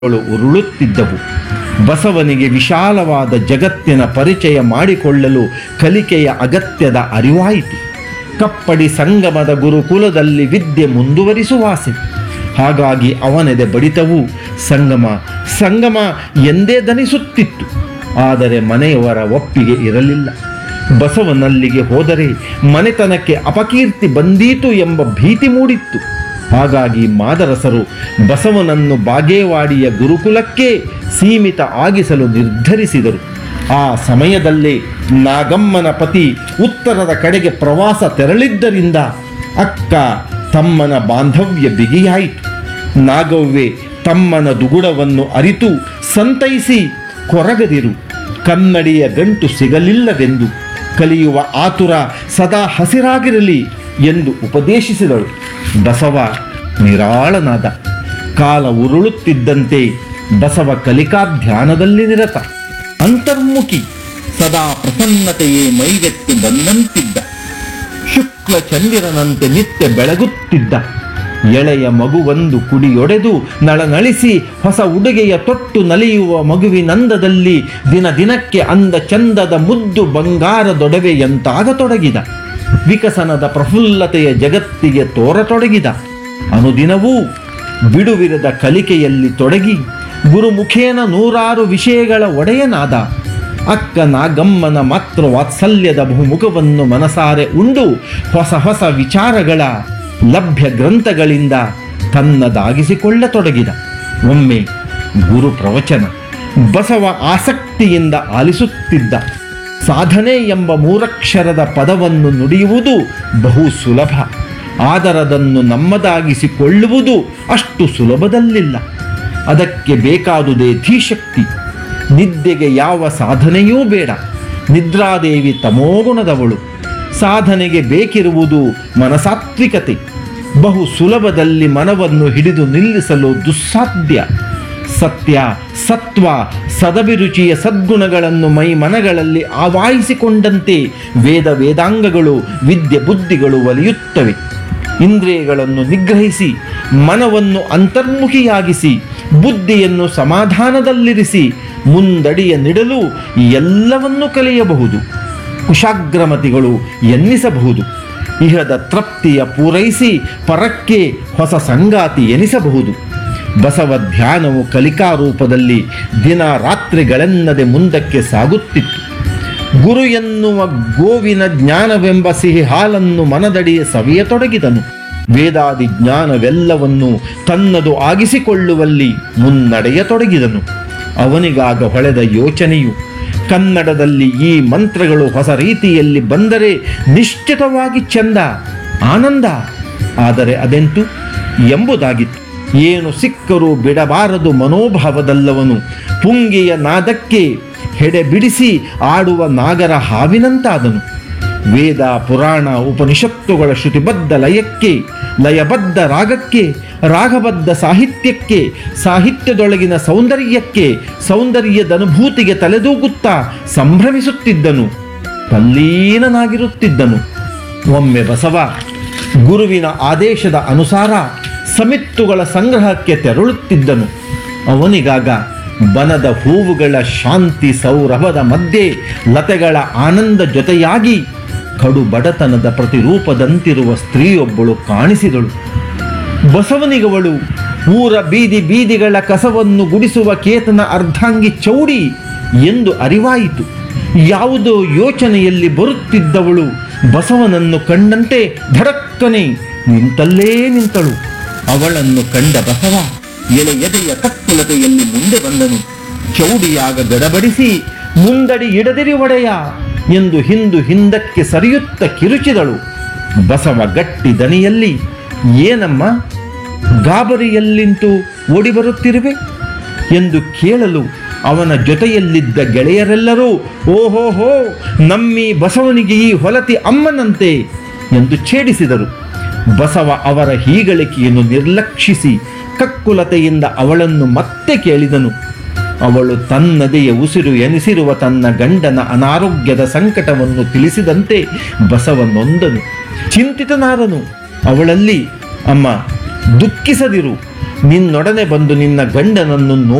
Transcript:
ಗಳು ಉರುಳುತ್ತಿದ್ದವು ಬಸವನಿಗೆ ವಿಶಾಲವಾದ ಜಗತ್ತಿನ ಪರಿಚಯ ಮಾಡಿಕೊಳ್ಳಲು ಕಲಿಕೆಯ ಅಗತ್ಯದ ಅರಿವಾಯಿತು ಕಪ್ಪಡಿ ಸಂಗಮದ ಗುರುಕುಲದಲ್ಲಿ ವಿದ್ಯೆ ಮುಂದುವರಿಸುವಾಸೆ ಹಾಗಾಗಿ ಅವನೆದೆ ಬಡಿತವು ಸಂಗಮ ಸಂಗಮ ಎಂದೇ ದನಿಸುತ್ತಿತ್ತು ಆದರೆ ಮನೆಯವರ ಒಪ್ಪಿಗೆ ಇರಲಿಲ್ಲ ಬಸವನಲ್ಲಿಗೆ ಹೋದರೆ ಮನೆತನಕ್ಕೆ ಅಪಕೀರ್ತಿ ಬಂದೀತು ಎಂಬ ಭೀತಿ ಮೂಡಿತ್ತು ಹಾಗಾಗಿ ಮಾದರಸರು ಬಸವನನ್ನು ಬಾಗೇವಾಡಿಯ ಗುರುಕುಲಕ್ಕೆ ಸೀಮಿತ ಆಗಿಸಲು ನಿರ್ಧರಿಸಿದರು ಆ ಸಮಯದಲ್ಲೇ ನಾಗಮ್ಮನ ಪತಿ ಉತ್ತರದ ಕಡೆಗೆ ಪ್ರವಾಸ ತೆರಳಿದ್ದರಿಂದ ಅಕ್ಕ ತಮ್ಮನ ಬಾಂಧವ್ಯ ಬಿಗಿಯಾಯಿತು ನಾಗವ್ವೆ ತಮ್ಮನ ದುಗುಡವನ್ನು ಅರಿತು ಸಂತೈಸಿ ಕೊರಗದಿರು ಕನ್ನಡಿಯ ಗಂಟು ಸಿಗಲಿಲ್ಲವೆಂದು ಕಲಿಯುವ ಆತುರ ಸದಾ ಹಸಿರಾಗಿರಲಿ ಎಂದು ಉಪದೇಶಿಸಿದಳು ಬಸವ ನಿರಾಳನಾದ ಕಾಲ ಉರುಳುತ್ತಿದ್ದಂತೆ ಬಸವ ಕಲಿಕಾ ಧ್ಯಾನದಲ್ಲಿ ನಿರತ ಅಂತರ್ಮುಖಿ ಸದಾ ಪ್ರಸನ್ನತೆಯೇ ಮೈಗೆತ್ತಿ ಬಂದಂತಿದ್ದ ಶುಕ್ಲ ಚಂದಿರನಂತೆ ನಿತ್ಯ ಬೆಳಗುತ್ತಿದ್ದ ಎಳೆಯ ಮಗುವೊಂದು ಕುಡಿಯೊಡೆದು ನಳನಳಿಸಿ ಹೊಸ ಉಡುಗೆಯ ತೊಟ್ಟು ನಲಿಯುವ ಮಗುವಿನಂದದಲ್ಲಿ ದಿನ ದಿನಕ್ಕೆ ಅಂದ ಚಂದದ ಮುದ್ದು ಬಂಗಾರದೊಡವೆಯಂತಾಗತೊಡಗಿದ ವಿಕಸನದ ಪ್ರಫುಲ್ಲತೆಯ ಜಗತ್ತಿಗೆ ತೋರತೊಡಗಿದ ಅನುದಿನವೂ ಬಿಡುವಿರದ ಕಲಿಕೆಯಲ್ಲಿ ತೊಡಗಿ ಗುರುಮುಖೇನ ನೂರಾರು ವಿಷಯಗಳ ಒಡೆಯನಾದ ಅಕ್ಕ ನಾಗಮ್ಮನ ಮಾತೃ ವಾತ್ಸಲ್ಯದ ಬಹುಮುಖವನ್ನು ಮನಸಾರೆ ಉಂಡು ಹೊಸ ಹೊಸ ವಿಚಾರಗಳ ಲಭ್ಯ ಗ್ರಂಥಗಳಿಂದ ತನ್ನದಾಗಿಸಿಕೊಳ್ಳತೊಡಗಿದ ಒಮ್ಮೆ ಗುರು ಪ್ರವಚನ ಬಸವ ಆಸಕ್ತಿಯಿಂದ ಆಲಿಸುತ್ತಿದ್ದ ಸಾಧನೆ ಎಂಬ ಮೂರಕ್ಷರದ ಪದವನ್ನು ನುಡಿಯುವುದು ಬಹು ಸುಲಭ ಆದರದನ್ನು ನಮ್ಮದಾಗಿಸಿಕೊಳ್ಳುವುದು ಅಷ್ಟು ಸುಲಭದಲ್ಲಿಲ್ಲ ಅದಕ್ಕೆ ಬೇಕಾದುದೇ ಧೀಶಕ್ತಿ ನಿದ್ದೆಗೆ ಯಾವ ಸಾಧನೆಯೂ ಬೇಡ ನಿದ್ರಾದೇವಿ ತಮೋಗುಣದವಳು ಸಾಧನೆಗೆ ಬೇಕಿರುವುದು ಮನಸಾತ್ವಿಕತೆ ಬಹು ಸುಲಭದಲ್ಲಿ ಮನವನ್ನು ಹಿಡಿದು ನಿಲ್ಲಿಸಲು ದುಸ್ಸಾಧ್ಯ ಸತ್ಯ ಸತ್ವ ಸದಭಿರುಚಿಯ ಸದ್ಗುಣಗಳನ್ನು ಮೈ ಮನಗಳಲ್ಲಿ ಆವಾಹಿಸಿಕೊಂಡಂತೆ ವೇದ ವೇದಾಂಗಗಳು ವಿದ್ಯೆ ಬುದ್ಧಿಗಳು ಒಲಿಯುತ್ತವೆ ಇಂದ್ರಿಯಗಳನ್ನು ನಿಗ್ರಹಿಸಿ ಮನವನ್ನು ಅಂತರ್ಮುಖಿಯಾಗಿಸಿ ಬುದ್ಧಿಯನ್ನು ಸಮಾಧಾನದಲ್ಲಿರಿಸಿ ಮುಂದಡಿಯ ನಿಡಲು ಎಲ್ಲವನ್ನೂ ಕಲಿಯಬಹುದು ಕುಶಾಗ್ರಮತಿಗಳು ಎನ್ನಿಸಬಹುದು ಇಹದ ತೃಪ್ತಿಯ ಪೂರೈಸಿ ಪರಕ್ಕೆ ಹೊಸ ಸಂಗಾತಿ ಎನಿಸಬಹುದು ಬಸವ ಧ್ಯಾನವು ಕಲಿಕಾ ರೂಪದಲ್ಲಿ ದಿನ ರಾತ್ರಿಗಳೆನ್ನದೆ ಮುಂದಕ್ಕೆ ಸಾಗುತ್ತಿತ್ತು ಗುರು ಎನ್ನುವ ಗೋವಿನ ಜ್ಞಾನವೆಂಬ ಸಿಹಿ ಹಾಲನ್ನು ಮನದಡಿಯ ಸವಿಯತೊಡಗಿದನು ವೇದಾದಿ ಜ್ಞಾನವೆಲ್ಲವನ್ನು ತನ್ನದು ಆಗಿಸಿಕೊಳ್ಳುವಲ್ಲಿ ಮುನ್ನಡೆಯತೊಡಗಿದನು ಅವನಿಗಾಗ ಹೊಳೆದ ಯೋಚನೆಯು ಕನ್ನಡದಲ್ಲಿ ಈ ಮಂತ್ರಗಳು ಹೊಸ ರೀತಿಯಲ್ಲಿ ಬಂದರೆ ನಿಶ್ಚಿತವಾಗಿ ಚಂದ ಆನಂದ ಆದರೆ ಅದೆಂತು ಎಂಬುದಾಗಿತ್ತು ಏನು ಸಿಕ್ಕರೂ ಬಿಡಬಾರದು ಮನೋಭಾವದಲ್ಲವನು ಪುಂಗಿಯ ನಾದಕ್ಕೆ ಹೆಡೆ ಬಿಡಿಸಿ ಆಡುವ ನಾಗರ ಹಾವಿನಂತಾದನು ವೇದ ಪುರಾಣ ಉಪನಿಷತ್ತುಗಳ ಶ್ರುತಿಬದ್ಧ ಲಯಕ್ಕೆ ಲಯಬದ್ಧ ರಾಗಕ್ಕೆ ರಾಗಬದ್ಧ ಸಾಹಿತ್ಯಕ್ಕೆ ಸಾಹಿತ್ಯದೊಳಗಿನ ಸೌಂದರ್ಯಕ್ಕೆ ಸೌಂದರ್ಯದ ಅನುಭೂತಿಗೆ ತಲೆದೂಗುತ್ತಾ ಸಂಭ್ರಮಿಸುತ್ತಿದ್ದನು ತಲ್ಲೀನನಾಗಿರುತ್ತಿದ್ದನು ಒಮ್ಮೆ ಬಸವ ಗುರುವಿನ ಆದೇಶದ ಅನುಸಾರ ಸಮಿತ್ತುಗಳ ಸಂಗ್ರಹಕ್ಕೆ ತೆರಳುತ್ತಿದ್ದನು ಅವನಿಗಾಗ ಬನದ ಹೂವುಗಳ ಶಾಂತಿ ಸೌರಭದ ಮಧ್ಯೆ ಲತೆಗಳ ಆನಂದ ಜೊತೆಯಾಗಿ ಕಡು ಬಡತನದ ಪ್ರತಿರೂಪದಂತಿರುವ ಸ್ತ್ರೀಯೊಬ್ಬಳು ಕಾಣಿಸಿದಳು ಬಸವನಿಗವಳು ಊರ ಬೀದಿ ಬೀದಿಗಳ ಕಸವನ್ನು ಗುಡಿಸುವ ಕೇತನ ಅರ್ಧಾಂಗಿ ಚೌಡಿ ಎಂದು ಅರಿವಾಯಿತು ಯಾವುದೋ ಯೋಚನೆಯಲ್ಲಿ ಬರುತ್ತಿದ್ದವಳು ಬಸವನನ್ನು ಕಂಡಂತೆ ಧಡಕ್ಕನೆ ನಿಂತಲ್ಲೇ ನಿಂತಳು ಅವಳನ್ನು ಕಂಡ ಬಸವ ಎಳೆ ಎದೆಯ ಕಕ್ಕುಲತೆಯಲ್ಲಿ ಮುಂದೆ ಬಂದನು ಚೌಡಿಯಾಗ ಗಡಬಡಿಸಿ ಮುಂದಡಿ ಇಡದಿರಿ ಒಡೆಯ ಎಂದು ಹಿಂದು ಹಿಂದಕ್ಕೆ ಸರಿಯುತ್ತ ಕಿರುಚಿದಳು ಬಸವ ಗಟ್ಟಿ ದನಿಯಲ್ಲಿ ಏನಮ್ಮ ಗಾಬರಿಯಲ್ಲಿಂತೂ ಓಡಿ ಬರುತ್ತಿರುವೆ ಎಂದು ಕೇಳಲು ಅವನ ಜೊತೆಯಲ್ಲಿದ್ದ ಗೆಳೆಯರೆಲ್ಲರೂ ಓಹೋಹೋ ನಮ್ಮಿ ಬಸವನಿಗೆ ಈ ಹೊಲತಿ ಅಮ್ಮನಂತೆ ಎಂದು ಛೇಡಿಸಿದರು ಬಸವ ಅವರ ಹೀಗಳಿಕೆಯನ್ನು ನಿರ್ಲಕ್ಷಿಸಿ ಕಕ್ಕುಲತೆಯಿಂದ ಅವಳನ್ನು ಮತ್ತೆ ಕೇಳಿದನು ಅವಳು ತನ್ನದೆಯ ಉಸಿರು ಎನಿಸಿರುವ ತನ್ನ ಗಂಡನ ಅನಾರೋಗ್ಯದ ಸಂಕಟವನ್ನು ತಿಳಿಸಿದಂತೆ ಬಸವ ನೊಂದನು ಚಿಂತಿತನಾದನು ಅವಳಲ್ಲಿ ಅಮ್ಮ ದುಃಖಿಸದಿರು ನಿನ್ನೊಡನೆ ಬಂದು ನಿನ್ನ ಗಂಡನನ್ನು